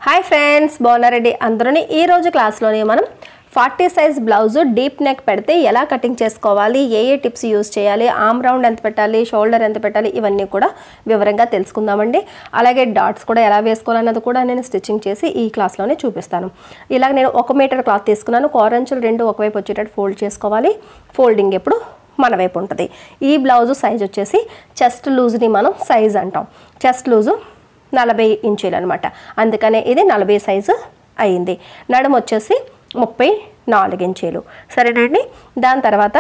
hi friends బాగున్నారండి అందరూని ఈ రోజు క్లాస్లోని మనం forty size blouse deep neck పెడితే ఎలా కటింగ్ చేసుకోవాలి ఏ ఏ టిప్స్ యూజ్ చేయాలి ఆమ్ రౌండ్ ఎంత పెట్టాలి షోల్డర్ ఎంత పెట్టాలి ఇవన్నీ కూడా వివరంగా తెలుసుకుందామండి అలాగే డాట్స్ కూడా ఎలా వేసుకోవాలన్నది కూడా నేను స్టిచ్చింగ్ చేసి ఈ క్లాస్లోనే చూపిస్తాను ఇలాగ నేను ఒక మీటర్ క్లాత్ తీసుకున్నాను కోరంచులు రెండు ఒకవైపు వచ్చేటట్టు ఫోల్డ్ చేసుకోవాలి ఫోల్డింగ్ ఎప్పుడు మన వైపు ఉంటుంది ఈ బ్లౌజ్ సైజ్ వచ్చేసి చెస్ట్ లూజ్ని మనం సైజ్ అంటాం చెస్ట్ లూజు నలభై ఇంచీలు అనమాట అందుకనే ఇది నలభై సైజు అయింది నడుము వచ్చేసి ముప్పై నాలుగు ఇంచీలు సరేనండి దాని తర్వాత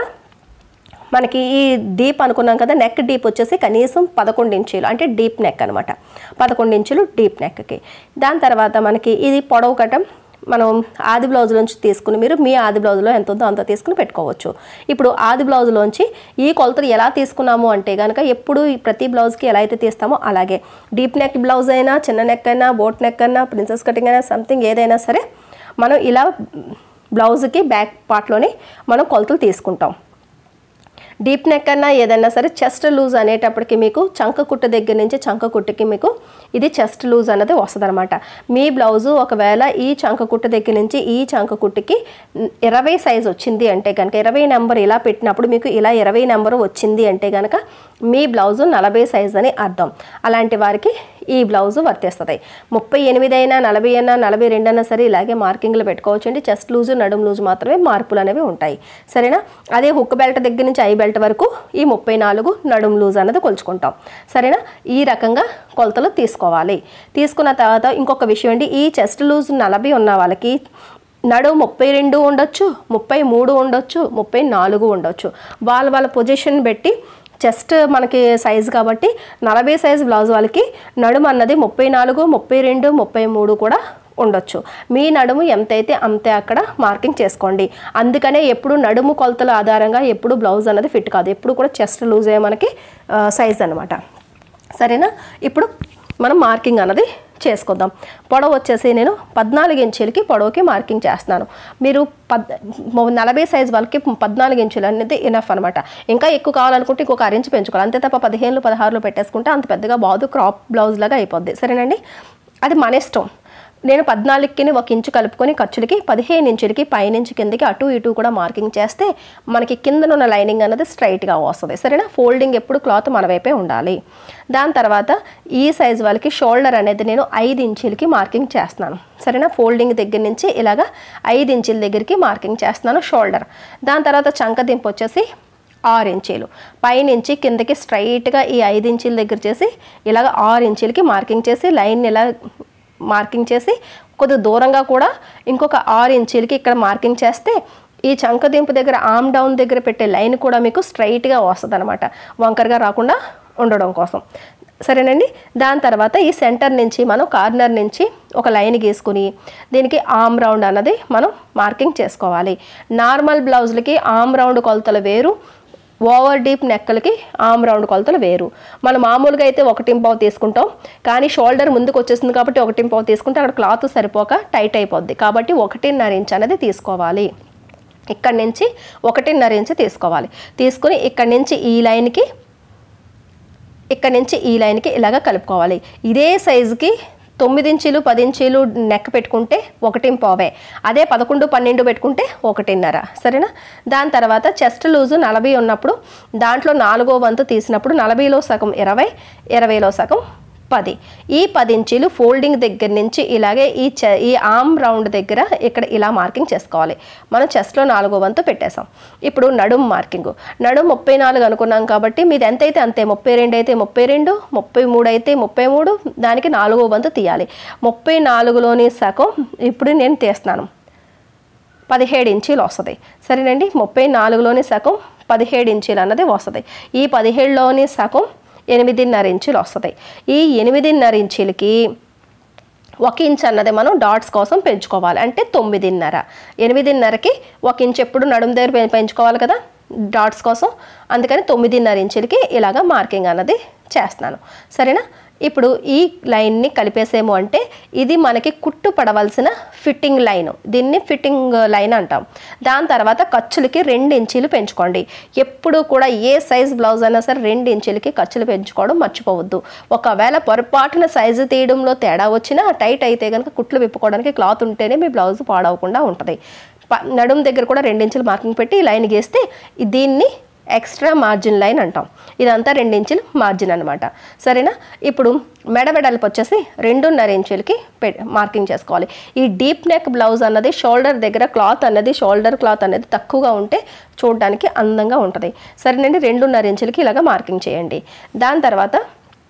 మనకి ఈ డీప్ అనుకున్నాం కదా నెక్ డీప్ వచ్చేసి కనీసం పదకొండు ఇంచీలు అంటే డీప్ నెక్ అనమాట పదకొండు ఇంచులు డీప్ నెక్కి దాని తర్వాత మనకి ఇది పొడవు కటం మనం ఆది బ్లౌజ్ నుంచి తీసుకుని మీరు మీ ఆది బ్లౌజ్లో ఎంత ఉందో అంత తీసుకుని పెట్టుకోవచ్చు ఇప్పుడు ఆది బ్లౌజ్లోంచి ఈ కొలతలు ఎలా తీసుకున్నాము అంటే కనుక ఎప్పుడు ఈ ప్రతి బ్లౌజ్కి ఎలా అయితే తీస్తామో అలాగే డీప్ నెక్ బ్లౌజ్ అయినా చిన్న నెక్ అయినా బోట్ నెక్ అయినా ప్రిన్సెస్ కటింగ్ అయినా సంథింగ్ ఏదైనా సరే మనం ఇలా బ్లౌజ్కి బ్యాక్ పార్ట్లోని మనం కొలతలు తీసుకుంటాం డీప్ నెక్ అన్నా ఏదైనా సరే చెస్ట్ లూజ్ అనేటప్పటికి మీకు చంక కుట్టు దగ్గర నుంచి చంక కుట్టుకి మీకు ఇది చెస్ట్ లూజ్ అన్నది వస్తుంది మీ బ్లౌజు ఒకవేళ ఈ చంక కుట్టు దగ్గర నుంచి ఈ చంక కుట్టుకి ఇరవై సైజ్ వచ్చింది అంటే కనుక ఇరవై నెంబర్ ఇలా పెట్టినప్పుడు మీకు ఇలా ఇరవై నెంబర్ వచ్చింది అంటే కనుక మీ బ్లౌజు నలభై సైజ్ అని అర్థం అలాంటి వారికి ఈ బ్లౌజు వర్తిస్తుంది ముప్పై ఎనిమిది అయినా నలభై అయినా నలభై రెండు అయినా సరే ఇలాగే మార్కింగ్లు పెట్టుకోవచ్చండి చెస్ట్ లూజు నడుము లూజు మాత్రమే మార్పులు అనేవి ఉంటాయి సరేనా అదే హుక్ బెల్ట్ దగ్గర నుంచి ఐ బెల్ట్ వరకు ఈ ముప్పై నాలుగు నడుము లూజ్ అన్నది కొలుచుకుంటాం సరేనా ఈ రకంగా కొలతలు తీసుకోవాలి తీసుకున్న తర్వాత ఇంకొక విషయం అండి ఈ చెస్ట్ లూజ్ నలభై ఉన్న వాళ్ళకి నడు ముప్పై రెండు ఉండొచ్చు ముప్పై మూడు ఉండొచ్చు ముప్పై నాలుగు ఉండొచ్చు వాళ్ళ వాళ్ళ పొజిషన్ పెట్టి చెస్ట్ మనకి సైజ్ కాబట్టి నలభై సైజ్ బ్లౌజ్ వాళ్ళకి నడుము అన్నది ముప్పై నాలుగు ముప్పై రెండు ముప్పై మూడు కూడా ఉండొచ్చు మీ నడుము ఎంతైతే అంతే అక్కడ మార్కింగ్ చేసుకోండి అందుకనే ఎప్పుడు నడుము కొలతల ఆధారంగా ఎప్పుడు బ్లౌజ్ అన్నది ఫిట్ కాదు ఎప్పుడు కూడా చెస్ట్ లూజ్ అయ్యే మనకి సైజ్ అనమాట సరేనా ఇప్పుడు మనం మార్కింగ్ అన్నది చేసుకుందాం పొడవు వచ్చేసి నేను పద్నాలుగు ఇంచులకి పొడవుకి మార్కింగ్ చేస్తున్నాను మీరు పద్ నలభై సైజ్ వాళ్ళకి పద్నాలుగు ఇంచులు అనేది ఇనఫ్ అనమాట ఇంకా ఎక్కువ కావాలనుకుంటే ఇంకొక అరించి పెంచుకోవాలి అంతే తప్ప పదిహేను పదహారులో పెట్టేసుకుంటే అంత పెద్దగా బాదు క్రాప్ బ్లౌజ్ లాగా అయిపోద్ది సరేనండి అది మన ఇష్టం నేను పద్నాలుగుకి ఒక ఇంచు కలుపుకొని ఖర్చులకి పదిహేను ఇంచులకి పైనుంచి కిందకి అటు ఇటు కూడా మార్కింగ్ చేస్తే మనకి కిందనున్న లైనింగ్ అనేది స్ట్రైట్గా వస్తుంది సరేనా ఫోల్డింగ్ ఎప్పుడు క్లాత్ మన వైపే ఉండాలి దాని తర్వాత ఈ సైజ్ వాళ్ళకి షోల్డర్ అనేది నేను ఐదు ఇంచులకి మార్కింగ్ చేస్తున్నాను సరేనా ఫోల్డింగ్ దగ్గర నుంచి ఇలాగా ఐదు ఇంచుల దగ్గరికి మార్కింగ్ చేస్తున్నాను షోల్డర్ దాని తర్వాత చంక దింపు వచ్చేసి ఆరు ఇంచీలు పైనుంచి కిందకి స్ట్రైట్గా ఈ ఐదు ఇంచీల దగ్గర చేసి ఇలాగ ఆరు ఇంచీలకి మార్కింగ్ చేసి లైన్ ఇలా మార్కింగ్ చేసి కొద్దిగా దూరంగా కూడా ఇంకొక ఆరు ఇంచీలకి ఇక్కడ మార్కింగ్ చేస్తే ఈ చంకదింపు దగ్గర ఆమ్ డౌన్ దగ్గర పెట్టే లైన్ కూడా మీకు స్ట్రైట్గా వస్తుంది అనమాట వంకరగా రాకుండా ఉండడం కోసం సరేనండి దాని తర్వాత ఈ సెంటర్ నుంచి మనం కార్నర్ నుంచి ఒక లైన్ గీసుకుని దీనికి ఆమ్ రౌండ్ అన్నది మనం మార్కింగ్ చేసుకోవాలి నార్మల్ బ్లౌజులకి ఆమ్ రౌండ్ కొలతలు వేరు ఓవర్ డీప్ నెక్కలకి ఆమ్ రౌండ్ కొలతలు వేరు మనం మామూలుగా అయితే ఒకటి పావు తీసుకుంటాం కానీ షోల్డర్ ముందుకు వచ్చేసింది కాబట్టి ఒకటి పావు తీసుకుంటే అక్కడ క్లాత్ సరిపోక టైట్ అయిపోద్ది కాబట్టి ఒకటిన్నర ఇంచ్ అనేది తీసుకోవాలి ఇక్కడి నుంచి ఒకటిన్నర ఇంచ్ తీసుకోవాలి తీసుకుని ఇక్కడి నుంచి ఈ లైన్కి ఇక్కడ నుంచి ఈ లైన్కి ఇలాగ కలుపుకోవాలి ఇదే సైజుకి తొమ్మిది ఇంచీలు పది ఇంచీలు నెక్ పెట్టుకుంటే ఒకటి పావే అదే పదకొండు పన్నెండు పెట్టుకుంటే ఒకటిన్నర సరేనా దాని తర్వాత చెస్ట్ లూజు నలభై ఉన్నప్పుడు దాంట్లో నాలుగో వంతు తీసినప్పుడు నలభైలో సగం ఇరవై ఇరవైలో సగం పది ఈ పది ఇంచీలు ఫోల్డింగ్ దగ్గర నుంచి ఇలాగే ఈ చె ఈ ఆమ్ రౌండ్ దగ్గర ఇక్కడ ఇలా మార్కింగ్ చేసుకోవాలి మనం చెస్ట్లో నాలుగో వంతు పెట్టేసాం ఇప్పుడు నడుం మార్కింగ్ నడుం ముప్పై నాలుగు అనుకున్నాం కాబట్టి మీది ఎంతైతే అంతే ముప్పై రెండు అయితే ముప్పై రెండు ముప్పై మూడు అయితే ముప్పై మూడు దానికి నాలుగో వంతు తీయాలి ముప్పై నాలుగులోని సగం ఇప్పుడు నేను తీస్తున్నాను పదిహేడు ఇంచీలు వస్తుంది సరేనండి ముప్పై నాలుగులోని సగం పదిహేడు ఇంచీలు అన్నది వస్తుంది ఈ పదిహేడులోని సగం ఎనిమిదిన్నర ఇంచులు వస్తుంది ఈ ఎనిమిదిన్నర ఇంచులకి ఒక ఇంచ్ అన్నది మనం డాట్స్ కోసం పెంచుకోవాలి అంటే తొమ్మిదిన్నర ఎనిమిదిన్నరకి ఒక ఇంచ్ ఎప్పుడు నడుము దగ్గర పె- పెంచుకోవాలి కదా డాట్స్ కోసం అందుకని తొమ్మిదిన్నర ఇంచులకి ఇలాగ మార్కింగ్ అన్నది చేస్తున్నాను సరేనా ఇప్పుడు ఈ లైన్ని కలిపేసేము అంటే ఇది మనకి కుట్టు పడవలసిన ఫిట్టింగ్ లైన్ దీన్ని ఫిట్టింగ్ లైన్ అంటాం దాని తర్వాత ఖర్చులకి రెండు ఇంచీలు పెంచుకోండి ఎప్పుడు కూడా ఏ సైజ్ బ్లౌజ్ అయినా సరే రెండు ఇంచులకి ఖర్చులు పెంచుకోవడం మర్చిపోవద్దు ఒకవేళ పొరపాటున సైజు తీయడంలో తేడా వచ్చినా టైట్ అయితే కనుక కుట్లు విప్పుకోవడానికి క్లాత్ ఉంటేనే మీ బ్లౌజ్ పాడవకుండా ఉంటుంది ప- నడుం దగ్గర కూడా రెండించులు మార్కింగ్ పెట్టి లైన్ గీస్తే దీన్ని ఎక్స్ట్రా మార్జిన్ లైన్ అంటాం ఇదంతా రెండించులు మార్జిన్ అనమాట సరేనా ఇప్పుడు మెడ వెడల్పు వచ్చేసి రెండున్నర ఇంచులకి పె మార్కింగ్ చేసుకోవాలి ఈ డీప్ నెక్ బ్లౌజ్ అన్నది షోల్డర్ దగ్గర క్లాత్ అన్నది షోల్డర్ క్లాత్ అనేది తక్కువగా ఉంటే చూడడానికి అందంగా ఉంటుంది సరేనండి రెండున్నర ఇంచులకి ఇలాగ మార్కింగ్ చేయండి దాని తర్వాత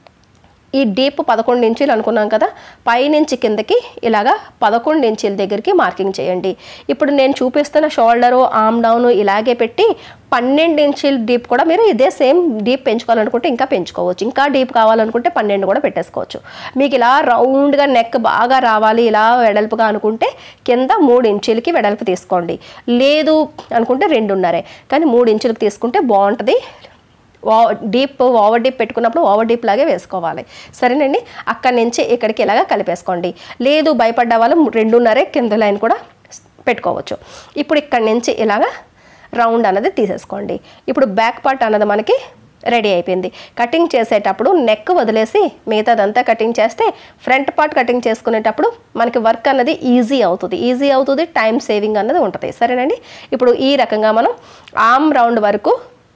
ఈ డీప్ పదకొండు ఇంచీలు అనుకున్నాం కదా పైనుంచి కిందకి ఇలాగా పదకొండు ఇంచీల దగ్గరికి మార్కింగ్ చేయండి ఇప్పుడు నేను చూపిస్తున్న షోల్డరు ఆమ్ డౌన్ ఇలాగే పెట్టి పన్నెండు ఇంచీల డీప్ కూడా మీరు ఇదే సేమ్ డీప్ పెంచుకోవాలనుకుంటే ఇంకా పెంచుకోవచ్చు ఇంకా డీప్ కావాలనుకుంటే పన్నెండు కూడా పెట్టేసుకోవచ్చు మీకు ఇలా రౌండ్గా నెక్ బాగా రావాలి ఇలా వెడల్పుగా అనుకుంటే కింద మూడు ఇంచులకి వెడల్పు తీసుకోండి లేదు అనుకుంటే రెండున్నరే కానీ మూడు ఇంచులకు తీసుకుంటే బాగుంటుంది ఓ డీప్ ఓవర్ డీప్ పెట్టుకున్నప్పుడు ఓవర్ డీప్ లాగే వేసుకోవాలి సరేనండి అక్కడి నుంచి ఇక్కడికి ఇలాగా కలిపేసుకోండి లేదు భయపడ్డ వాళ్ళు రెండున్నరే కింద లైన్ కూడా పెట్టుకోవచ్చు ఇప్పుడు ఇక్కడి నుంచి ఇలాగా రౌండ్ అన్నది తీసేసుకోండి ఇప్పుడు బ్యాక్ పార్ట్ అన్నది మనకి రెడీ అయిపోయింది కటింగ్ చేసేటప్పుడు నెక్ వదిలేసి మిగతాదంతా కటింగ్ చేస్తే ఫ్రంట్ పార్ట్ కటింగ్ చేసుకునేటప్పుడు మనకి వర్క్ అన్నది ఈజీ అవుతుంది ఈజీ అవుతుంది టైం సేవింగ్ అన్నది ఉంటుంది సరేనండి ఇప్పుడు ఈ రకంగా మనం ఆమ్ రౌండ్ వరకు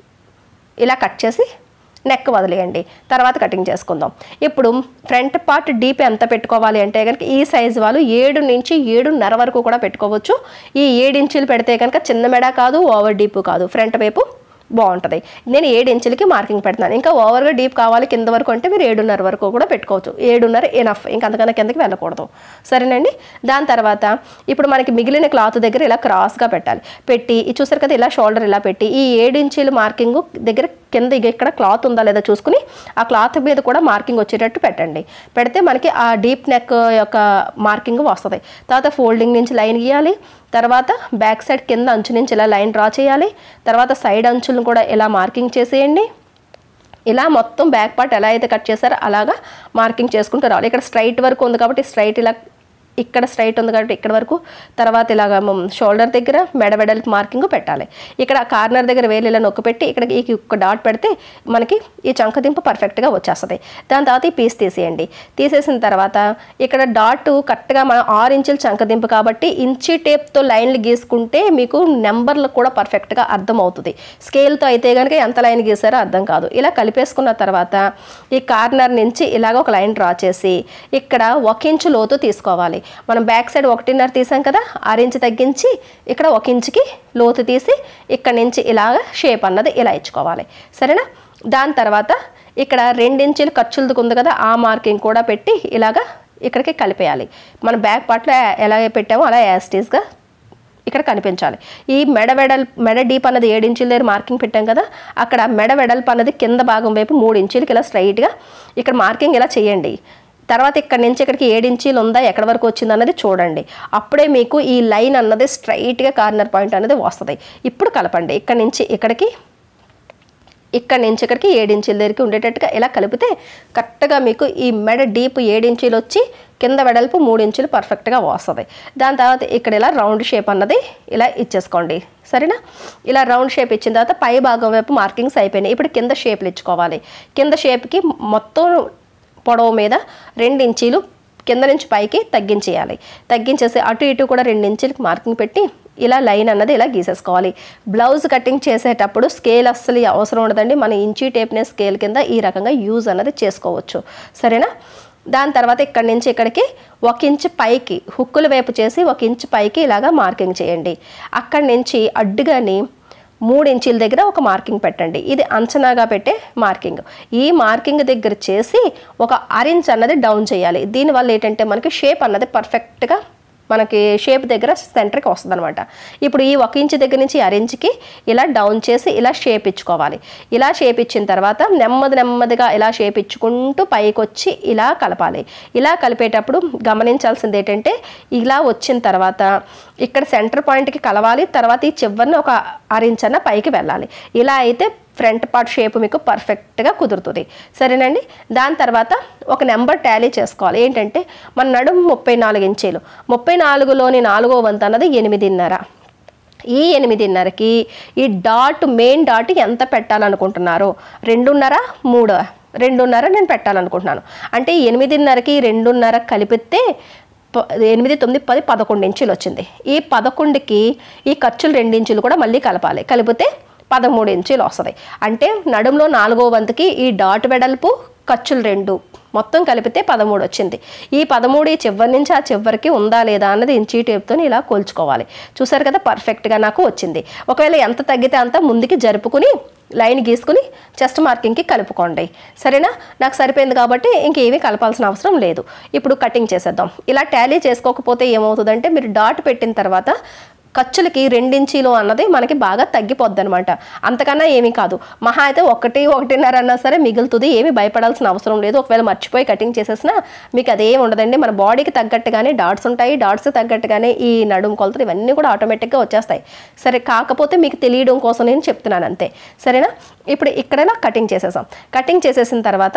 ఇలా కట్ చేసి నెక్ వదిలేయండి తర్వాత కటింగ్ చేసుకుందాం ఇప్పుడు ఫ్రంట్ పార్ట్ డీప్ ఎంత పెట్టుకోవాలి అంటే కనుక ఈ సైజు వాళ్ళు ఏడు నుంచి ఏడున్నర వరకు కూడా పెట్టుకోవచ్చు ఈ ఏడు ఇంచులు పెడితే కనుక చిన్న మెడ కాదు ఓవర్ డీప్ కాదు ఫ్రంట్ వైపు బాగుంటుంది నేను ఏడు ఇంచులకి మార్కింగ్ పెడుతున్నాను ఇంకా ఓవర్గా డీప్ కావాలి కింద వరకు అంటే మీరు ఏడున్నర వరకు కూడా పెట్టుకోవచ్చు ఏడున్నర ఎనఫ్ ఇంకా అంతకన్నా కిందకి వెళ్ళకూడదు సరేనండి దాని తర్వాత ఇప్పుడు మనకి మిగిలిన క్లాత్ దగ్గర ఇలా క్రాస్గా పెట్టాలి పెట్టి ఇది చూసారు కదా ఇలా షోల్డర్ ఇలా పెట్టి ఈ ఏడు ఇంచీలు మార్కింగ్ దగ్గర కింద ఇక ఇక్కడ క్లాత్ ఉందా లేదా చూసుకుని ఆ క్లాత్ మీద కూడా మార్కింగ్ వచ్చేటట్టు పెట్టండి పెడితే మనకి ఆ డీప్ నెక్ యొక్క మార్కింగ్ వస్తుంది తర్వాత ఫోల్డింగ్ నుంచి లైన్ గీయాలి తర్వాత బ్యాక్ సైడ్ కింద అంచు నుంచి ఇలా లైన్ డ్రా చేయాలి తర్వాత సైడ్ అంచులను కూడా ఇలా మార్కింగ్ చేసేయండి ఇలా మొత్తం బ్యాక్ పార్ట్ ఎలా అయితే కట్ చేశారో అలాగా మార్కింగ్ చేసుకుంటూ రావాలి ఇక్కడ స్ట్రైట్ వరకు ఉంది కాబట్టి స్ట్రైట్ ఇలా ఇక్కడ స్ట్రైట్ ఉంది కాబట్టి ఇక్కడ వరకు తర్వాత ఇలాగ షోల్డర్ దగ్గర మెడ వెడల్పు మార్కింగ్ పెట్టాలి ఇక్కడ కార్నర్ దగ్గర వేలు ఇలా నొక్కి పెట్టి ఇక్కడ ఈ ఒక్క డాట్ పెడితే మనకి ఈ చంకదింపు పర్ఫెక్ట్గా వచ్చేస్తుంది దాని తర్వాత ఈ పీస్ తీసేయండి తీసేసిన తర్వాత ఇక్కడ డాట్ కరెక్ట్గా మనం ఆరు ఇంచుల చంకదింపు కాబట్టి ఇంచి టేప్తో లైన్లు గీసుకుంటే మీకు నెంబర్లు కూడా పర్ఫెక్ట్గా అర్థమవుతుంది స్కేల్తో అయితే కనుక ఎంత లైన్ గీసారో అర్థం కాదు ఇలా కలిపేసుకున్న తర్వాత ఈ కార్నర్ నుంచి ఇలాగ ఒక లైన్ డ్రా చేసి ఇక్కడ ఒక ఇంచు లోతు తీసుకోవాలి మనం బ్యాక్ సైడ్ ఒకటిన్నర తీసాం కదా ఆరించు తగ్గించి ఇక్కడ ఒక ఇంచుకి లోతు తీసి ఇక్కడ నుంచి ఇలాగ షేప్ అన్నది ఇలా ఇచ్చుకోవాలి సరేనా దాని తర్వాత ఇక్కడ రెండించులు ఖర్చులది ఉంది కదా ఆ మార్కింగ్ కూడా పెట్టి ఇలాగ ఇక్కడికి కలిపేయాలి మన బ్యాక్ పార్ట్లో ఎలా పెట్టామో అలా యాస్టీస్గా ఇక్కడ కనిపించాలి ఈ మెడ వెడల్ మెడ డీప్ అన్నది ఏడు ఇంచుల దగ్గర మార్కింగ్ పెట్టాం కదా అక్కడ మెడ వెడల్పు అన్నది కింద భాగం వైపు మూడు ఇంచులకి ఇలా స్ట్రైట్గా ఇక్కడ మార్కింగ్ ఇలా చేయండి తర్వాత ఇక్కడ నుంచి ఇక్కడికి ఏడు ఇంచీలు ఉందా ఎక్కడి వరకు వచ్చింది అన్నది చూడండి అప్పుడే మీకు ఈ లైన్ అన్నది స్ట్రైట్గా కార్నర్ పాయింట్ అనేది వస్తుంది ఇప్పుడు కలపండి ఇక్కడ నుంచి ఇక్కడికి ఇక్కడ నుంచి ఇక్కడికి ఏడించీల దగ్గరికి ఉండేటట్టుగా ఇలా కలిపితే కరెక్ట్గా మీకు ఈ మెడ డీప్ ఏడించీలు వచ్చి కింద వెడల్పు మూడు ఇంచులు పర్ఫెక్ట్గా వస్తుంది దాని తర్వాత ఇక్కడ ఇలా రౌండ్ షేప్ అన్నది ఇలా ఇచ్చేసుకోండి సరేనా ఇలా రౌండ్ షేప్ ఇచ్చిన తర్వాత పై భాగం వైపు మార్కింగ్స్ అయిపోయినాయి ఇప్పుడు కింద షేప్లు ఇచ్చుకోవాలి కింద షేప్కి మొత్తం పొడవు మీద రెండు ఇంచీలు కింద నుంచి పైకి తగ్గించేయాలి తగ్గించేసి అటు ఇటు కూడా రెండు ఇంచులకి మార్కింగ్ పెట్టి ఇలా లైన్ అన్నది ఇలా గీసేసుకోవాలి బ్లౌజ్ కటింగ్ చేసేటప్పుడు స్కేల్ అస్సలు అవసరం ఉండదండి మన ఇంచీ టేప్నే స్కేల్ కింద ఈ రకంగా యూజ్ అన్నది చేసుకోవచ్చు సరేనా దాని తర్వాత ఇక్కడి నుంచి ఇక్కడికి ఒక ఇంచు పైకి హుక్కుల వైపు చేసి ఒక ఇంచు పైకి ఇలాగా మార్కింగ్ చేయండి అక్కడి నుంచి అడ్డుగాని మూడు ఇంచుల దగ్గర ఒక మార్కింగ్ పెట్టండి ఇది అంచనాగా పెట్టే మార్కింగ్ ఈ మార్కింగ్ దగ్గర చేసి ఒక అరించ్ అన్నది డౌన్ చేయాలి దీనివల్ల ఏంటంటే మనకి షేప్ అన్నది పర్ఫెక్ట్గా మనకి షేప్ దగ్గర సెంటర్కి వస్తుంది అనమాట ఇప్పుడు ఈ ఒక ఇంచు దగ్గర నుంచి అర ఇంచుకి ఇలా డౌన్ చేసి ఇలా షేప్ ఇచ్చుకోవాలి ఇలా షేప్ ఇచ్చిన తర్వాత నెమ్మది నెమ్మదిగా ఇలా షేప్ ఇచ్చుకుంటూ పైకి వచ్చి ఇలా కలపాలి ఇలా కలిపేటప్పుడు గమనించాల్సింది ఏంటంటే ఇలా వచ్చిన తర్వాత ఇక్కడ సెంటర్ పాయింట్కి కలవాలి తర్వాత ఈ చివరిని ఒక అరించన్న పైకి వెళ్ళాలి ఇలా అయితే ఫ్రంట్ పార్ట్ షేప్ మీకు పర్ఫెక్ట్గా కుదురుతుంది సరేనండి దాని తర్వాత ఒక నెంబర్ టాలీ చేసుకోవాలి ఏంటంటే మన నడుము ముప్పై నాలుగు ఇంచీలు ముప్పై నాలుగులోని నాలుగో వంతు అన్నది ఎనిమిదిన్నర ఈ ఎనిమిదిన్నరకి ఈ డాట్ మెయిన్ డాట్ ఎంత పెట్టాలనుకుంటున్నారు రెండున్నర మూడు రెండున్నర నేను పెట్టాలనుకుంటున్నాను అంటే ఈ ఎనిమిదిన్నరకి రెండున్నర కలిపితే ప- ఎనిమిది తొమ్మిది పది పదకొండు ఇంచులు వచ్చింది ఈ పదకొండుకి ఈ ఖర్చులు రెండు ఇంచులు కూడా మళ్ళీ కలపాలి కలిపితే పదమూడు ఇంచులు వస్తుంది అంటే నడుములో నాలుగో వంతుకి ఈ డాట్ వెడల్పు ఖర్చులు రెండు మొత్తం కలిపితే పదమూడు వచ్చింది ఈ పదమూడు ఈ చివరి నుంచి ఆ చివరికి ఉందా లేదా అన్నది ఇంచీ టేప్తో ఇలా కొలుచుకోవాలి చూసారు కదా పర్ఫెక్ట్గా నాకు వచ్చింది ఒకవేళ ఎంత తగ్గితే అంత ముందుకి జరుపుకుని లైన్ గీసుకుని చెస్ట్ మార్కింగ్కి కలుపుకోండి సరేనా నాకు సరిపోయింది కాబట్టి ఇంకేమీ కలపాల్సిన అవసరం లేదు ఇప్పుడు కటింగ్ చేసేద్దాం ఇలా టాలీ చేసుకోకపోతే ఏమవుతుందంటే మీరు డాట్ పెట్టిన తర్వాత ఖర్చులకి రెండించీలు అన్నది మనకి బాగా తగ్గిపోద్ది అనమాట అంతకన్నా ఏమీ కాదు మహా అయితే ఒకటి ఒకటిన్నర అన్నా సరే మిగులుతుంది ఏమీ భయపడాల్సిన అవసరం లేదు ఒకవేళ మర్చిపోయి కటింగ్ చేసేసినా మీకు అదేం ఉండదండి మన బాడీకి తగ్గట్టుగానే డాట్స్ ఉంటాయి డాట్స్ తగ్గట్టుగానే ఈ నడుము కొలతలు ఇవన్నీ కూడా ఆటోమేటిక్గా వచ్చేస్తాయి సరే కాకపోతే మీకు తెలియడం కోసం నేను చెప్తున్నాను అంతే సరేనా ఇప్పుడు ఇక్కడ కటింగ్ చేసేసాం కటింగ్ చేసేసిన తర్వాత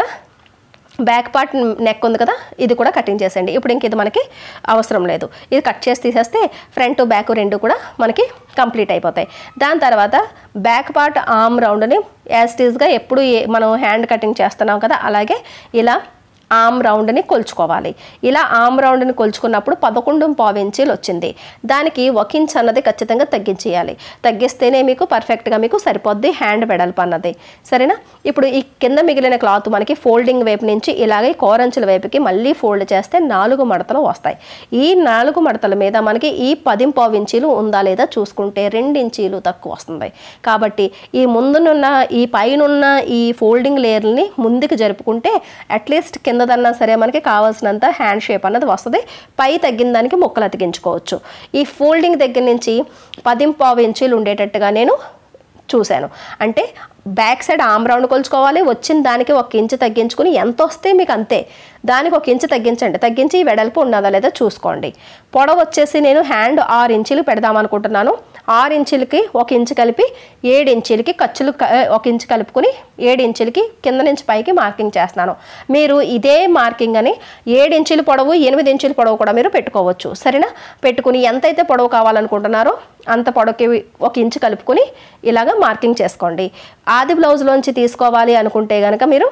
బ్యాక్ పార్ట్ నెక్ ఉంది కదా ఇది కూడా కటింగ్ చేసేయండి ఇప్పుడు ఇంక ఇది మనకి అవసరం లేదు ఇది కట్ చేసి తీసేస్తే ఫ్రంట్ బ్యాక్ రెండు కూడా మనకి కంప్లీట్ అయిపోతాయి దాని తర్వాత బ్యాక్ పార్ట్ ఆర్మ్ రౌండ్ని యాస్టీస్గా ఎప్పుడు ఏ- మనం హ్యాండ్ కటింగ్ చేస్తున్నాం కదా అలాగే ఇలా ఆమ్ రౌండ్ని కొలుచుకోవాలి ఇలా ఆమ్ రౌండ్ని కొలుచుకున్నప్పుడు పదకొండు పావు ఇంచీలు వచ్చింది దానికి ఒక ఇంచ్ అన్నది ఖచ్చితంగా తగ్గించేయాలి తగ్గిస్తేనే మీకు పర్ఫెక్ట్గా మీకు సరిపోద్ది హ్యాండ్ వెడల్పు అన్నది సరేనా ఇప్పుడు ఈ కింద మిగిలిన క్లాత్ మనకి ఫోల్డింగ్ వైపు నుంచి ఇలాగే కోరంచుల వైపుకి మళ్ళీ ఫోల్డ్ చేస్తే నాలుగు మడతలు వస్తాయి ఈ నాలుగు మడతల మీద మనకి ఈ పది పావు ఇంచీలు ఉందా లేదా చూసుకుంటే రెండు ఇంచీలు తక్కువ వస్తుంది కాబట్టి ఈ ముందునున్న ఈ పైనున్న ఈ ఫోల్డింగ్ లేయర్ని ముందుకు జరుపుకుంటే అట్లీస్ట్ కిందదన్నా సరే మనకి కావాల్సినంత హ్యాండ్ షేప్ అన్నది వస్తుంది పై తగ్గిన దానికి ముక్కలు అతికించుకోవచ్చు ఈ ఫోల్డింగ్ దగ్గర నుంచి పది పావు ఇంచీలు ఉండేటట్టుగా నేను చూశాను అంటే బ్యాక్ సైడ్ ఆమ్ రౌండ్ కొలుచుకోవాలి వచ్చిన దానికి ఒక ఇంచు తగ్గించుకుని ఎంత వస్తే మీకు అంతే దానికి ఒక ఇంచు తగ్గించండి తగ్గించి ఈ వెడల్పు ఉన్నదా లేదా చూసుకోండి పొడవు వచ్చేసి నేను హ్యాండ్ ఆరు ఇంచులు పెడదాం అనుకుంటున్నాను ఆరు ఇంచులకి ఒక ఇంచు కలిపి ఏడు ఇంచులకి ఖర్చులు క- ఒక ఇంచు కలుపుకుని ఏడు ఇంచులకి కింద నుంచి పైకి మార్కింగ్ చేస్తున్నాను మీరు ఇదే మార్కింగ్ అని ఏడు ఇంచుల పొడవు ఎనిమిది ఇంచుల పొడవు కూడా మీరు పెట్టుకోవచ్చు సరేనా పెట్టుకుని ఎంతైతే పొడవు కావాలనుకుంటున్నారో అంత పొడవుకి ఒక ఇంచు కలుపుకొని ఇలాగ మార్కింగ్ చేసుకోండి ఆది బ్లౌజ్లోంచి తీసుకోవాలి అనుకుంటే కనుక మీరు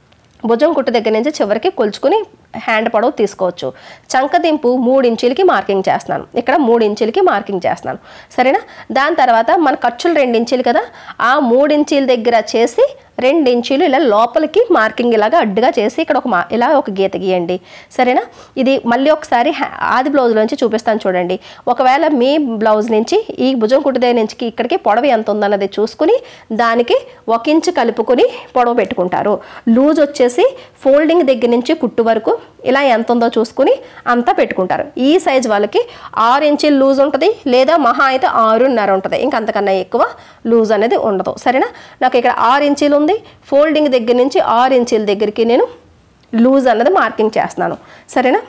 భుజం కుట్టు దగ్గర నుంచి చివరికి కొలుచుకుని హ్యాండ్ పొడవు తీసుకోవచ్చు చంకదింపు మూడు ఇంచులకి మార్కింగ్ చేస్తున్నాను ఇక్కడ మూడు ఇంచులకి మార్కింగ్ చేస్తున్నాను సరేనా దాని తర్వాత మన ఖర్చులు రెండు ఇంచులు కదా ఆ మూడు ఇంచుల దగ్గర చేసి రెండు ఇంచులు ఇలా లోపలికి మార్కింగ్ ఇలాగా అడ్డుగా చేసి ఇక్కడ ఒక మా ఇలా ఒక గీత గీయండి సరేనా ఇది మళ్ళీ ఒకసారి హ్యా- ఆది బ్లౌజ్లోంచి చూపిస్తాను చూడండి ఒకవేళ మీ బ్లౌజ్ నుంచి ఈ భుజం కుట్టు దగ్గర నుంచి ఇక్కడికి పొడవు ఎంత ఉందన్నది చూసుకుని దానికి ఒక ఇంచు కలుపుకొని పొడవు పెట్టుకుంటారు లూజ్ వచ్చేసి ఫోల్డింగ్ దగ్గర నుంచి కుట్టు వరకు ఇలా ఎంత ఉందో చూసుకుని అంతా పెట్టుకుంటారు ఈ సైజ్ వాళ్ళకి ఆరు ఇంచులు లూజ్ ఉంటుంది లేదా మహా అయితే ఆరున్నర ఉంటుంది ఇంకా అంతకన్నా ఎక్కువ లూజ్ అనేది ఉండదు సరేనా నాకు ఇక్కడ ఆరు ఇంచీలు ఉంది ఫోల్డింగ్ దగ్గర నుంచి ఆరు ఇంచీల దగ్గరికి నేను లూజ్ అన్నది మార్కింగ్ చేస్తున్నాను సరేనా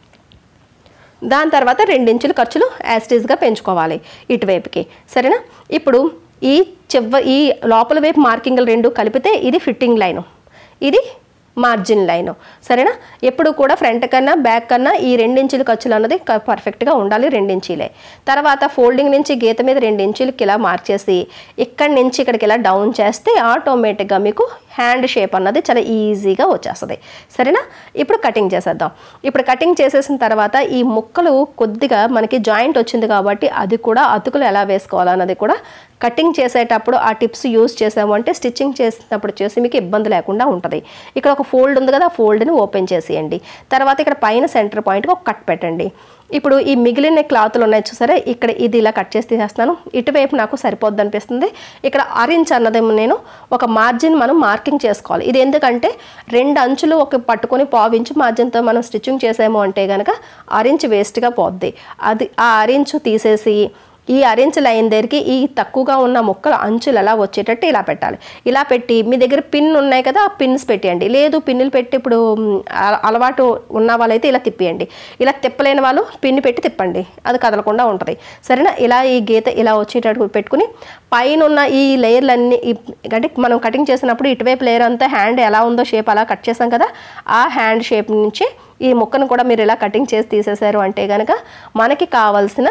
దాని తర్వాత రెండించులు ఖర్చులు యాస్టీస్గా పెంచుకోవాలి ఇటువైపుకి సరేనా ఇప్పుడు ఈ చివ ఈ లోపల వైపు మార్కింగ్లు రెండు కలిపితే ఇది ఫిట్టింగ్ లైను ఇది మార్జిన్ లైన్ సరేనా ఎప్పుడు కూడా ఫ్రంట్ కన్నా బ్యాక్ కన్నా ఈ రెండించుల ఖర్చులు అన్నది క- పర్ఫెక్ట్గా ఉండాలి రెండించీలే తర్వాత ఫోల్డింగ్ నుంచి గీత మీద రెండించులకి ఇలా మార్క్ చేసి ఇక్కడి నుంచి ఇక్కడికి ఇలా డౌన్ చేస్తే ఆటోమేటిక్గా మీకు హ్యాండ్ షేప్ అన్నది చాలా ఈజీగా వచ్చేస్తుంది సరేనా ఇప్పుడు కటింగ్ చేసేద్దాం ఇప్పుడు కటింగ్ చేసేసిన తర్వాత ఈ ముక్కలు కొద్దిగా మనకి జాయింట్ వచ్చింది కాబట్టి అది కూడా అతుకులు ఎలా వేసుకోవాలన్నది కూడా కటింగ్ చేసేటప్పుడు ఆ టిప్స్ యూస్ చేసామంటే స్టిచ్చింగ్ చేసినప్పుడు చేసి మీకు ఇబ్బంది లేకుండా ఉంటుంది ఇక్కడ ఒక ఫోల్డ్ ఉంది కదా ఆ ఫోల్డ్ని ఓపెన్ చేసేయండి తర్వాత ఇక్కడ పైన సెంటర్ పాయింట్కి ఒక కట్ పెట్టండి ఇప్పుడు ఈ మిగిలిన క్లాతులు ఉన్నాయి చూసారా ఇక్కడ ఇది ఇలా కట్ చేసి తీసేస్తున్నాను ఇటువైపు నాకు సరిపోద్ది అనిపిస్తుంది ఇక్కడ ఆరెంజ్ అన్నది నేను ఒక మార్జిన్ మనం మార్కింగ్ చేసుకోవాలి ఇది ఎందుకంటే రెండు అంచులు ఒక పట్టుకొని పావించు మార్జిన్తో మనం స్టిచ్చింగ్ చేసాము అంటే కనుక ఆరెంజ్ వేస్ట్గా పోద్ది అది ఆ ఆరెంజ్ తీసేసి ఈ అరెంజ్ లైన్ దగ్గరికి ఈ తక్కువగా ఉన్న ముక్కలు అంచులు అలా వచ్చేటట్టు ఇలా పెట్టాలి ఇలా పెట్టి మీ దగ్గర పిన్ ఉన్నాయి కదా ఆ పిన్స్ పెట్టేయండి లేదు పిన్నులు పెట్టి ఇప్పుడు మ్, అల- అలవాటు ఉన్న వాళ్ళైతే ఇలా తిప్పేయండి ఇలా తిప్పలేని వాళ్ళు పిన్ పెట్టి తిప్పండి అది కదలకుండా ఉంటుంది సరేనా ఇలా ఈ గీత ఇలా వచ్చేటట్టు పెట్టుకుని పైన ఉన్న ఈ లేయర్లన్నీ ఈ- అంటే మనం కటింగ్ చేసినప్పుడు ఇటువైపు లేయర్ అంతా హ్యాండ్ ఎలా ఉందో షేప్ అలా కట్ చేసాం కదా ఆ హ్యాండ్ షేప్ నుంచి ఈ ముక్కను కూడా మీరు ఇలా కటింగ్ చేసి తీసేశారు అంటే కనుక మనకి కావాల్సిన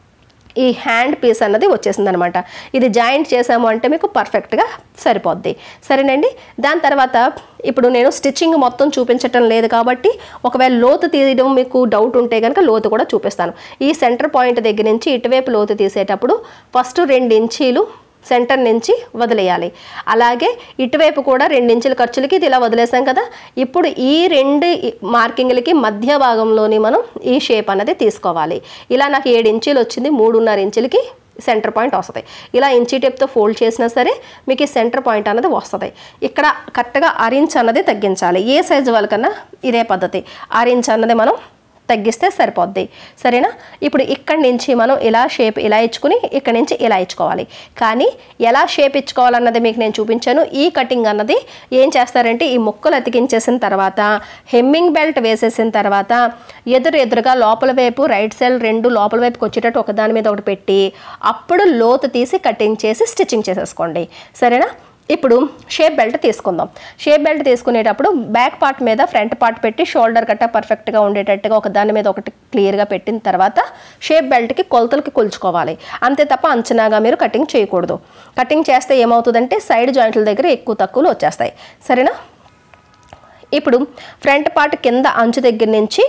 ఈ హ్యాండ్ పీస్ అన్నది వచ్చేసింది అనమాట ఇది జాయింట్ చేసాము అంటే మీకు పర్ఫెక్ట్గా సరిపోద్ది సరేనండి దాని తర్వాత ఇప్పుడు నేను స్టిచ్చింగ్ మొత్తం చూపించటం లేదు కాబట్టి ఒకవేళ లోతు తీయడం మీకు డౌట్ ఉంటే కనుక లోతు కూడా చూపిస్తాను ఈ సెంటర్ పాయింట్ దగ్గర నుంచి ఇటువైపు లోతు తీసేటప్పుడు ఫస్ట్ రెండు ఇంచీలు సెంటర్ నుంచి వదిలేయాలి అలాగే ఇటువైపు కూడా రెండు ఇంచుల ఖర్చులకి ఇది ఇలా వదిలేసాం కదా ఇప్పుడు ఈ రెండు మార్కింగ్లకి మధ్య భాగంలోని మనం ఈ షేప్ అనేది తీసుకోవాలి ఇలా నాకు ఏడు ఇంచులు వచ్చింది మూడున్నర ఇంచులకి సెంటర్ పాయింట్ వస్తుంది ఇలా ఇంచీ టేప్తో ఫోల్డ్ చేసినా సరే మీకు ఈ సెంటర్ పాయింట్ అన్నది వస్తుంది ఇక్కడ కరెక్ట్గా అరించ్ అన్నది తగ్గించాలి ఏ సైజు వాళ్ళకన్నా ఇదే పద్ధతి అరించ్ అన్నది మనం తగ్గిస్తే సరిపోద్ది సరేనా ఇప్పుడు ఇక్కడి నుంచి మనం ఇలా షేప్ ఇలా ఇచ్చుకుని ఇక్కడి నుంచి ఇలా ఇచ్చుకోవాలి కానీ ఎలా షేప్ ఇచ్చుకోవాలన్నది మీకు నేను చూపించాను ఈ కటింగ్ అన్నది ఏం చేస్తారంటే ఈ ముక్కలు అతికించేసిన తర్వాత హెమ్మింగ్ బెల్ట్ వేసేసిన తర్వాత ఎదురు ఎదురుగా లోపల వైపు రైట్ సైడ్ రెండు లోపల వైపుకి వచ్చేటట్టు ఒకదాని మీద ఒకటి పెట్టి అప్పుడు లోతు తీసి కటింగ్ చేసి స్టిచ్చింగ్ చేసేసుకోండి సరేనా ఇప్పుడు షేప్ బెల్ట్ తీసుకుందాం షేప్ బెల్ట్ తీసుకునేటప్పుడు బ్యాక్ పార్ట్ మీద ఫ్రంట్ పార్ట్ పెట్టి షోల్డర్ కట్ట పర్ఫెక్ట్గా ఉండేటట్టుగా ఒక దాని మీద ఒకటి క్లియర్గా పెట్టిన తర్వాత షేప్ బెల్ట్కి కొలతలకి కొలుచుకోవాలి అంతే తప్ప అంచనాగా మీరు కటింగ్ చేయకూడదు కటింగ్ చేస్తే ఏమవుతుందంటే సైడ్ జాయింట్ల దగ్గర ఎక్కువ తక్కువలు వచ్చేస్తాయి సరేనా ఇప్పుడు ఫ్రంట్ పార్ట్ కింద అంచు దగ్గర నుంచి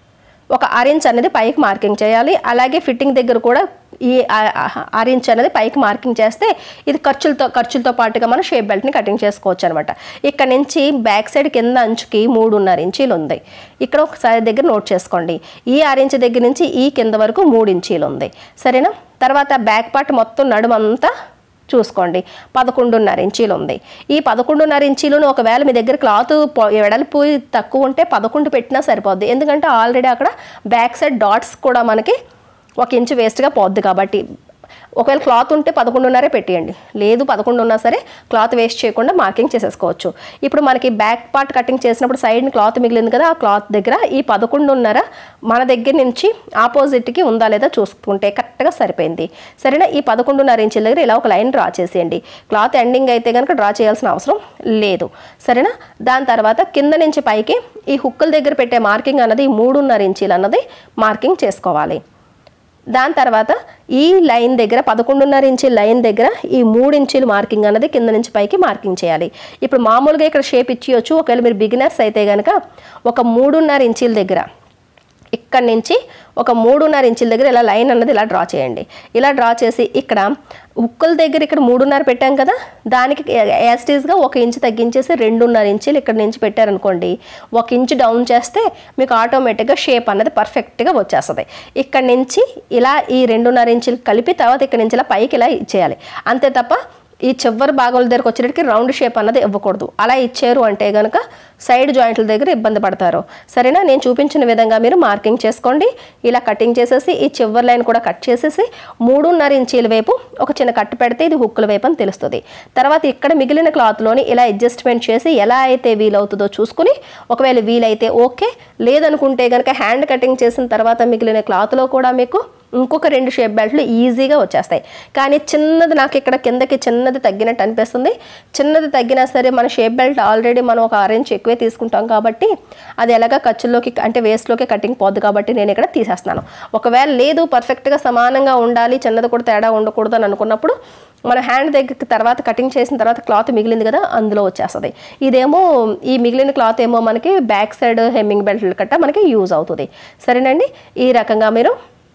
ఒక ఆరెంజ్ అనేది పైకి మార్కింగ్ చేయాలి అలాగే ఫిట్టింగ్ దగ్గర కూడా ఈ ఆరెంజ్ అనేది పైకి మార్కింగ్ చేస్తే ఇది ఖర్చులతో ఖర్చులతో పాటుగా మనం షేప్ బెల్ట్ని కటింగ్ చేసుకోవచ్చు అనమాట ఇక్కడ నుంచి బ్యాక్ సైడ్ కింద అంచుకి మూడున్నర ఇంచీలు ఉంది ఇక్కడ ఒకసారి దగ్గర నోట్ చేసుకోండి ఈ ఆరెంజ్ దగ్గర నుంచి ఈ కింద వరకు మూడు ఇంచీలు ఉంది సరేనా తర్వాత బ్యాక్ పార్ట్ మొత్తం నడుమంతా చూసుకోండి పదకొండున్నర ఇంచీలు ఉంది ఈ పదకొండున్నర ఇంచీలను ఒకవేళ మీ దగ్గర క్లాత్ పొ- వెడల్పు తక్కువ ఉంటే పదకొండు పెట్టినా సరిపోద్ది ఎందుకంటే ఆల్రెడీ అక్కడ బ్యాక్ సైడ్ డాట్స్ కూడా మనకి ఒక ఇంచు వేస్ట్గా పోద్ది కాబట్టి ఒకవేళ క్లాత్ ఉంటే పదకొండున్నరే పెట్టేయండి లేదు పదకొండు ఉన్నా సరే క్లాత్ వేస్ట్ చేయకుండా మార్కింగ్ చేసేసుకోవచ్చు ఇప్పుడు మనకి బ్యాక్ పార్ట్ కటింగ్ చేసినప్పుడు సైడ్ క్లాత్ మిగిలింది కదా ఆ క్లాత్ దగ్గర ఈ పదకొండున్నర మన దగ్గర నుంచి ఆపోజిట్కి ఉందా లేదా చూసుకుంటే కరెక్ట్గా సరిపోయింది సరేనా ఈ పదకొండున్నర ఇంచుల దగ్గర ఇలా ఒక లైన్ డ్రా చేసేయండి క్లాత్ ఎండింగ్ అయితే కనుక డ్రా చేయాల్సిన అవసరం లేదు సరేనా దాని తర్వాత కింద నుంచి పైకి ఈ హుక్కుల దగ్గర పెట్టే మార్కింగ్ అన్నది ఈ మూడున్నర ఇంచీలు అన్నది మార్కింగ్ చేసుకోవాలి దాని తర్వాత ఈ లైన్ దగ్గర పదకొండున్నర ఇంచీ లైన్ దగ్గర ఈ మూడు ఇంచీలు మార్కింగ్ అన్నది కింద నుంచి పైకి మార్కింగ్ చేయాలి ఇప్పుడు మామూలుగా ఇక్కడ షేప్ ఇచ్చేయచ్చు ఒకవేళ మీరు బిగినర్స్ అయితే కనుక ఒక మూడున్నర ఇంచీల దగ్గర ఇక్కడ నుంచి ఒక మూడున్నర ఇంచుల దగ్గర ఇలా లైన్ అన్నది ఇలా డ్రా చేయండి ఇలా డ్రా చేసి ఇక్కడ ఉక్కుల దగ్గర ఇక్కడ మూడున్నర పెట్టాం కదా దానికి యాస్టీస్గా ఒక ఇంచు తగ్గించేసి రెండున్నర ఇంచులు ఇక్కడ నుంచి పెట్టారనుకోండి ఒక ఇంచు డౌన్ చేస్తే మీకు ఆటోమేటిక్గా షేప్ అన్నది పర్ఫెక్ట్గా వచ్చేస్తుంది ఇక్కడ నుంచి ఇలా ఈ రెండున్నర ఇంచులు కలిపి తర్వాత ఇక్కడ నుంచి ఇలా పైకి ఇలా ఇచ్చేయాలి అంతే తప్ప ఈ చివరి భాగాల దగ్గరకు వచ్చేటికి రౌండ్ షేప్ అన్నది ఇవ్వకూడదు అలా ఇచ్చారు అంటే కనుక సైడ్ జాయింట్ల దగ్గర ఇబ్బంది పడతారు సరేనా నేను చూపించిన విధంగా మీరు మార్కింగ్ చేసుకోండి ఇలా కటింగ్ చేసేసి ఈ చివరి లైన్ కూడా కట్ చేసేసి మూడున్నర ఇంచీల వైపు ఒక చిన్న కట్టు పెడితే ఇది హుక్కుల వైపు అని తెలుస్తుంది తర్వాత ఇక్కడ మిగిలిన క్లాత్లోని ఇలా అడ్జస్ట్మెంట్ చేసి ఎలా అయితే వీలవుతుందో చూసుకుని ఒకవేళ వీలైతే ఓకే లేదనుకుంటే కనుక హ్యాండ్ కటింగ్ చేసిన తర్వాత మిగిలిన క్లాత్లో కూడా మీకు ఇంకొక రెండు షేప్ బెల్ట్లు ఈజీగా వచ్చేస్తాయి కానీ చిన్నది నాకు ఇక్కడ కిందకి చిన్నది తగ్గినట్టు అనిపిస్తుంది చిన్నది తగ్గినా సరే మన షేప్ బెల్ట్ ఆల్రెడీ మనం ఒక ఆరెంజ్ ఎక్కువే తీసుకుంటాం కాబట్టి అది ఎలాగ ఖర్చుల్లోకి అంటే వేస్ట్లోకి కటింగ్ పోద్ది కాబట్టి నేను ఇక్కడ తీసేస్తున్నాను ఒకవేళ లేదు పర్ఫెక్ట్గా సమానంగా ఉండాలి చిన్నది కూడా తేడా ఉండకూడదు అని అనుకున్నప్పుడు మన హ్యాండ్ దగ్గరికి తర్వాత కటింగ్ చేసిన తర్వాత క్లాత్ మిగిలింది కదా అందులో వచ్చేస్తుంది ఇదేమో ఈ మిగిలిన క్లాత్ ఏమో మనకి బ్యాక్ సైడ్ హెమ్మింగ్ బెల్ట్ కట్ట మనకి యూజ్ అవుతుంది సరేనండి ఈ రకంగా మీరు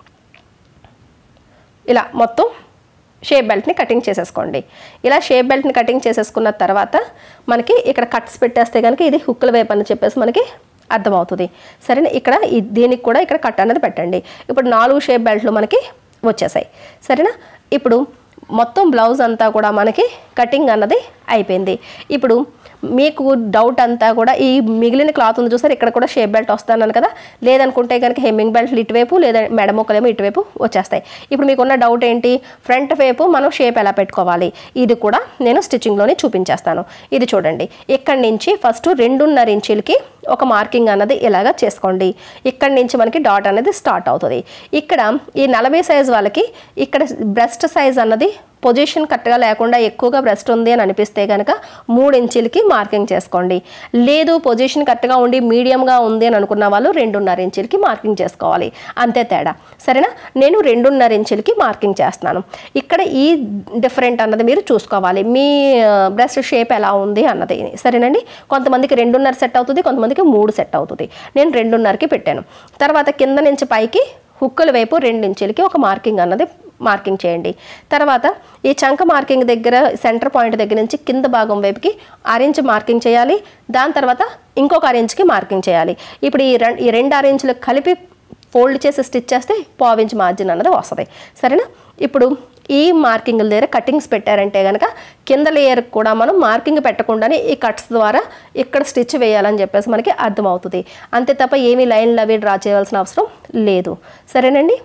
ఇలా మొత్తం షేప్ బెల్ట్ని కటింగ్ చేసేసుకోండి ఇలా షేప్ బెల్ట్ని కటింగ్ చేసేసుకున్న తర్వాత మనకి ఇక్కడ కట్స్ పెట్టేస్తే కనుక ఇది హుక్కుల వైపు అని చెప్పేసి మనకి అర్థమవుతుంది సరేనా ఇక్కడ ఈ- దీనికి కూడా ఇక్కడ కట్ అనేది పెట్టండి ఇప్పుడు నాలుగు షేప్ బెల్ట్లు మనకి వచ్చేసాయి సరేనా ఇప్పుడు మొత్తం బ్లౌజ్ అంతా కూడా మనకి కటింగ్ అన్నది అయిపోయింది ఇప్పుడు మీకు డౌట్ అంతా కూడా ఈ మిగిలిన క్లాత్ ఉంది చూసారు ఇక్కడ కూడా షేప్ బెల్ట్ వస్తాను కదా లేదనుకుంటే కనుక హెమ్మింగ్ బెల్ట్లు ఇటువైపు లేదా మెడ ముక్కలేమో ఇటువైపు వచ్చేస్తాయి ఇప్పుడు మీకున్న డౌట్ ఏంటి ఫ్రంట్ వైపు మనం షేప్ ఎలా పెట్టుకోవాలి ఇది కూడా నేను స్టిచ్చింగ్లోనే చూపించేస్తాను ఇది చూడండి ఇక్కడి నుంచి ఫస్ట్ రెండున్నర ఇంచులకి ఒక మార్కింగ్ అన్నది ఇలాగా చేసుకోండి ఇక్కడి నుంచి మనకి డాట్ అనేది స్టార్ట్ అవుతుంది ఇక్కడ ఈ నలభై సైజ్ వాళ్ళకి ఇక్కడ బ్రెస్ట్ సైజ్ అన్నది పొజిషన్ కరెక్ట్గా లేకుండా ఎక్కువగా బ్రెస్ట్ ఉంది అని అనిపిస్తే కనుక మూడు ఇంచులకి మార్కింగ్ చేసుకోండి లేదు పొజిషన్ కరెక్ట్గా ఉండి మీడియంగా ఉంది అని అనుకున్న వాళ్ళు రెండున్నర ఇంచులకి మార్కింగ్ చేసుకోవాలి అంతే తేడా సరేనా నేను రెండున్నర ఇంచులకి మార్కింగ్ చేస్తున్నాను ఇక్కడ ఈ డిఫరెంట్ అన్నది మీరు చూసుకోవాలి మీ బ్రెస్ట్ షేప్ ఎలా ఉంది అన్నది సరేనండి కొంతమందికి రెండున్నర సెట్ అవుతుంది కొంతమందికి మూడు సెట్ అవుతుంది నేను రెండున్నరకి పెట్టాను తర్వాత కింద నుంచి పైకి హుక్కుల వైపు రెండు ఇంచులకి ఒక మార్కింగ్ అన్నది మార్కింగ్ చేయండి తర్వాత ఈ చంక మార్కింగ్ దగ్గర సెంటర్ పాయింట్ దగ్గర నుంచి కింద భాగం వైపుకి ఆరెంజ్ మార్కింగ్ చేయాలి దాని తర్వాత ఇంకొక ఆరెంజ్కి మార్కింగ్ చేయాలి ఇప్పుడు ఈ రెండు ఈ రెండు ఆరెంజ్లు కలిపి ఫోల్డ్ చేసి స్టిచ్ చేస్తే పావించ్ మార్జిన్ అన్నది వస్తుంది సరేనా ఇప్పుడు ఈ మార్కింగ్ల దగ్గర కటింగ్స్ పెట్టారంటే కనుక కింద లేయర్ కూడా మనం మార్కింగ్ పెట్టకుండానే ఈ కట్స్ ద్వారా ఇక్కడ స్టిచ్ వేయాలని చెప్పేసి మనకి అర్థమవుతుంది అంతే తప్ప ఏమీ లైన్లు అవి డ్రా చేయాల్సిన అవసరం లేదు సరేనండి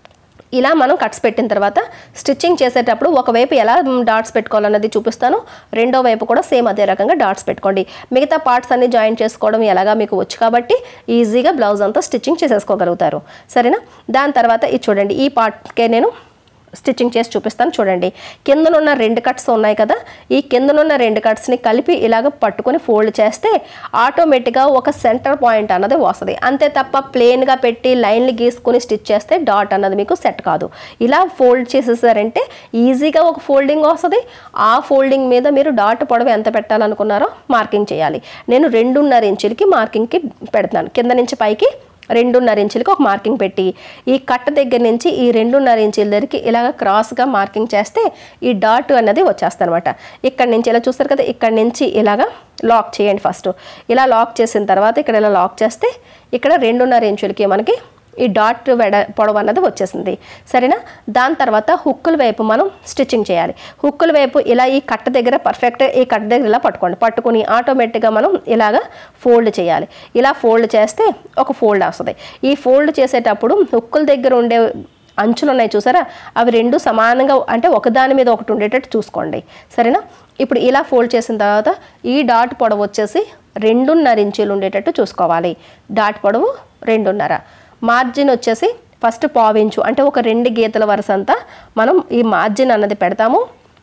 ఇలా మనం కట్స్ పెట్టిన తర్వాత స్టిచ్చింగ్ చేసేటప్పుడు ఒకవైపు ఎలా డాట్స్ పెట్టుకోవాలన్నది చూపిస్తాను రెండో వైపు కూడా సేమ్ అదే రకంగా డాట్స్ పెట్టుకోండి మిగతా పార్ట్స్ అన్ని జాయిన్ చేసుకోవడం ఎలాగా మీకు వచ్చు కాబట్టి ఈజీగా బ్లౌజ్ అంతా స్టిచ్చింగ్ చేసేసుకోగలుగుతారు సరేనా దాని తర్వాత ఇది చూడండి ఈ పార్ట్కే నేను స్టిచ్చింగ్ చేసి చూపిస్తాను చూడండి కిందనున్న రెండు కట్స్ ఉన్నాయి కదా ఈ కిందనున్న రెండు కట్స్ని కలిపి ఇలాగ పట్టుకొని ఫోల్డ్ చేస్తే ఆటోమేటిక్గా ఒక సెంటర్ పాయింట్ అన్నది వస్తుంది అంతే తప్ప ప్లెయిన్గా పెట్టి లైన్లు గీసుకొని స్టిచ్ చేస్తే డాట్ అన్నది మీకు సెట్ కాదు ఇలా ఫోల్డ్ చేసేసారంటే ఈజీగా ఒక ఫోల్డింగ్ వస్తుంది ఆ ఫోల్డింగ్ మీద మీరు డాట్ పొడవు ఎంత పెట్టాలనుకున్నారో మార్కింగ్ చేయాలి నేను రెండున్నర ఇంచులకి మార్కింగ్కి పెడతాను కింద నుంచి పైకి రెండున్నర ఇంచులకి ఒక మార్కింగ్ పెట్టి ఈ కట్ట దగ్గర నుంచి ఈ రెండున్నర ఇంచుల దగ్గరికి ఇలాగ క్రాస్గా మార్కింగ్ చేస్తే ఈ డాట్ అనేది వచ్చేస్తుంది అనమాట ఇక్కడ నుంచి ఇలా చూస్తారు కదా ఇక్కడ నుంచి ఇలాగా లాక్ చేయండి ఫస్ట్ ఇలా లాక్ చేసిన తర్వాత ఇక్కడ ఇలా లాక్ చేస్తే ఇక్కడ రెండున్నర ఇంచులకి మనకి ఈ డాట్ వెడ పొడవు అన్నది వచ్చేసింది సరేనా దాని తర్వాత హుక్కుల వైపు మనం స్టిచ్చింగ్ చేయాలి హుక్కుల వైపు ఇలా ఈ కట్ట దగ్గర పర్ఫెక్ట్ ఈ కట్ట దగ్గర ఇలా పట్టుకోండి పట్టుకుని ఆటోమేటిక్గా మనం ఇలాగా ఫోల్డ్ చేయాలి ఇలా ఫోల్డ్ చేస్తే ఒక ఫోల్డ్ వస్తుంది ఈ ఫోల్డ్ చేసేటప్పుడు హుక్కుల దగ్గర ఉండే అంచులు ఉన్నాయి చూసారా అవి రెండు సమానంగా అంటే ఒకదాని మీద ఒకటి ఉండేటట్టు చూసుకోండి సరేనా ఇప్పుడు ఇలా ఫోల్డ్ చేసిన తర్వాత ఈ డాట్ పొడవు వచ్చేసి రెండున్నర ఇంచులు ఉండేటట్టు చూసుకోవాలి డాట్ పొడవు రెండున్నర మార్జిన్ వచ్చేసి ఫస్ట్ పావించు అంటే ఒక రెండు గీతల వరుస అంతా మనం ఈ మార్జిన్ అన్నది పెడతాము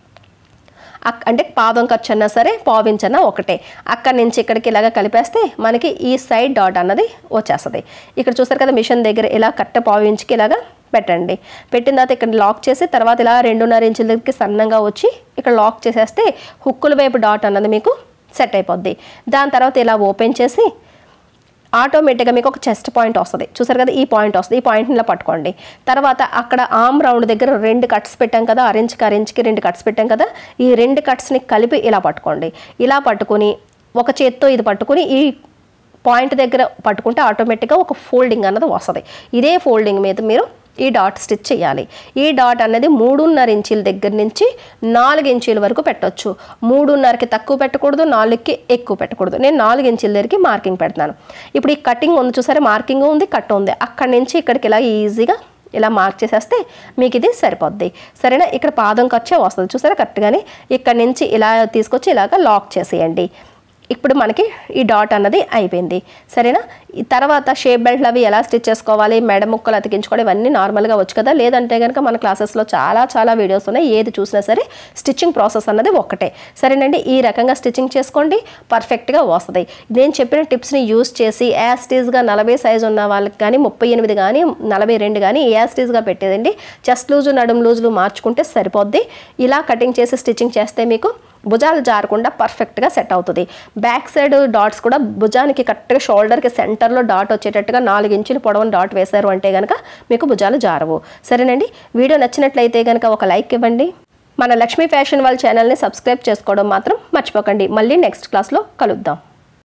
అక్- అంటే పాదం ఖర్చు అన్నా సరే పావించన్నా ఒకటే అక్కడి నుంచి ఇక్కడికి ఇలాగ కలిపేస్తే మనకి ఈ సైడ్ డాట్ అన్నది వచ్చేస్తుంది ఇక్కడ చూస్తారు కదా మిషన్ దగ్గర ఇలా కట్ట పావించుకి ఇలాగా పెట్టండి పెట్టిన తర్వాత ఇక్కడ లాక్ చేసి తర్వాత ఇలా రెండున్నర ఇంచుల దగ్గరికి సన్నంగా వచ్చి ఇక్కడ లాక్ చేసేస్తే హుక్కుల వైపు డాట్ అన్నది మీకు సెట్ అయిపోద్ది దాని తర్వాత ఇలా ఓపెన్ చేసి ఆటోమేటిక్గా మీకు ఒక చెస్ట్ పాయింట్ వస్తుంది చూసారు కదా ఈ పాయింట్ వస్తుంది ఈ పాయింట్ని ఇలా పట్టుకోండి తర్వాత అక్కడ ఆమ్ రౌండ్ దగ్గర రెండు కట్స్ పెట్టాం కదా అరెంజ్కి అరెంజ్కి రెండు కట్స్ పెట్టాం కదా ఈ రెండు కట్స్ని కలిపి ఇలా పట్టుకోండి ఇలా పట్టుకొని ఒక చేత్తో ఇది పట్టుకొని ఈ పాయింట్ దగ్గర పట్టుకుంటే ఆటోమేటిక్గా ఒక ఫోల్డింగ్ అన్నది వస్తుంది ఇదే ఫోల్డింగ్ మీద మీరు ఈ డాట్ స్టిచ్ చేయాలి ఈ డాట్ అనేది మూడున్నర ఇంచీల దగ్గర నుంచి నాలుగు ఇంచీల వరకు పెట్టొచ్చు మూడున్నరకి తక్కువ పెట్టకూడదు నాలుగుకి ఎక్కువ పెట్టకూడదు నేను నాలుగు ఇంచీల దగ్గరికి మార్కింగ్ పెడతాను ఇప్పుడు ఈ కటింగ్ ఉంది చూసారా మార్కింగ్ ఉంది కట్ ఉంది అక్కడి నుంచి ఇక్కడికి ఇలా ఈజీగా ఇలా మార్క్ చేసేస్తే మీకు ఇది సరిపోద్ది సరేనా ఇక్కడ పాదం ఖర్చే వస్తుంది చూసారా కరెక్ట్గానే ఇక్కడ నుంచి ఇలా తీసుకొచ్చి ఇలాగ లాక్ చేసేయండి ఇప్పుడు మనకి ఈ డాట్ అన్నది అయిపోయింది సరేనా ఈ తర్వాత షేప్ బెల్ట్లు అవి ఎలా స్టిచ్ చేసుకోవాలి మెడ ముక్కలు అతికించుకోవడం ఇవన్నీ నార్మల్గా వచ్చు కదా లేదంటే కనుక మన క్లాసెస్లో చాలా చాలా వీడియోస్ ఉన్నాయి ఏది చూసినా సరే స్టిచ్చింగ్ ప్రాసెస్ అన్నది ఒక్కటే సరేనండి ఈ రకంగా స్టిచ్చింగ్ చేసుకోండి పర్ఫెక్ట్గా వస్తుంది నేను చెప్పిన టిప్స్ని యూస్ చేసి యాస్టీజ్గా నలభై సైజు ఉన్న వాళ్ళకి కానీ ముప్పై ఎనిమిది కానీ నలభై రెండు కానీ యాస్టీజ్గా పెట్టేదండి చెస్ట్ లూజు నడుము లూజులు మార్చుకుంటే సరిపోద్ది ఇలా కటింగ్ చేసి స్టిచ్చింగ్ చేస్తే మీకు భుజాలు జారకుండా పర్ఫెక్ట్గా సెట్ అవుతుంది బ్యాక్ సైడ్ డాట్స్ కూడా భుజానికి కరెక్ట్గా షోల్డర్కి సెంటర్లో డాట్ వచ్చేటట్టుగా నాలుగు ఇంచులు పొడవున డాట్ వేశారు అంటే కనుక మీకు భుజాలు జారవు సరేనండి వీడియో నచ్చినట్లయితే కనుక ఒక లైక్ ఇవ్వండి మన లక్ష్మీ ఫ్యాషన్ వాళ్ళ ఛానల్ని సబ్స్క్రైబ్ చేసుకోవడం మాత్రం మర్చిపోకండి మళ్ళీ నెక్స్ట్ క్లాస్లో కలుద్దాం